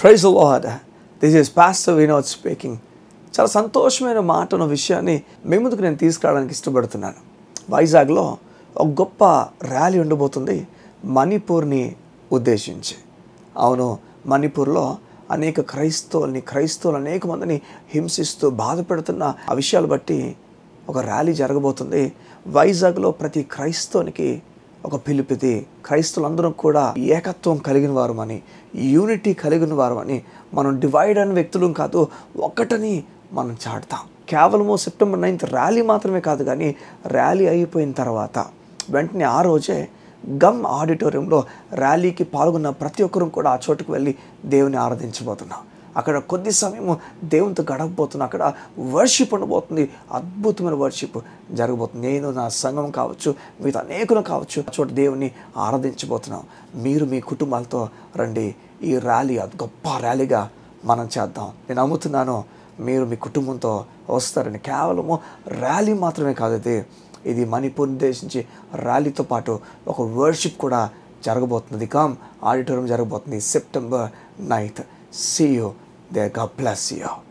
praise lord this is pastor Vinod speaking చాలా సంతోషమైన మాట ఉన్న విషయాన్ని మీ ముందుకు నేను తీసుకురావడానికి ఇష్టపడుతున్నాను వైజాగ్లో ఒక గొప్ప ర్యాలీ ఉండబోతుంది మణిపూర్ని ఉద్దేశించి అవును మణిపూర్లో అనేక క్రైస్తవుల్ని క్రైస్తవులు అనేక మందిని హింసిస్తూ బాధపెడుతున్న ఆ విషయాలు బట్టి ఒక ర్యాలీ జరగబోతుంది వైజాగ్లో ప్రతి క్రైస్తవునికి ఒక పిలుపుది క్రైస్తవులందరం కూడా ఏకత్వం కలిగిన వారమని యూనిటీ కలిగిన వారమని మనం డివైడ్ అయిన వ్యక్తులం కాదు ఒక్కటని మనం చాటుతాం కేవలము సెప్టెంబర్ నైన్త్ ర్యాలీ మాత్రమే కాదు కానీ ర్యాలీ అయిపోయిన తర్వాత వెంటనే ఆ రోజే గమ్ ఆడిటోరియంలో ర్యాలీకి పాల్గొన్న ప్రతి ఒక్కరూ కూడా ఆ చోటుకు వెళ్ళి దేవుని ఆరాధించబోతున్నాం అక్కడ కొద్ది సమయం దేవునితో గడపబోతున్నాం అక్కడ వర్షిప్ ఉండబోతుంది అద్భుతమైన వర్షిప్ జరగబోతుంది నేను నా సంఘం కావచ్చు మిగతా అనేకులు కావచ్చు ఆ చోట దేవుని ఆరాధించబోతున్నాం మీరు మీ కుటుంబాలతో రండి ఈ ర్యాలీ అది గొప్ప ర్యాలీగా మనం చేద్దాం నేను నమ్ముతున్నాను మీరు మీ కుటుంబంతో వస్తారని కేవలము ర్యాలీ మాత్రమే కాదు ఇది ఇది మణిపూర్ ఉద్దేశించి ర్యాలీతో పాటు ఒక వర్షిప్ కూడా జరగబోతుంది కామ్ ఆడిటోరియం జరగబోతుంది సెప్టెంబర్ నైన్త్ సీ యూ దే గా ప్లస్ యూ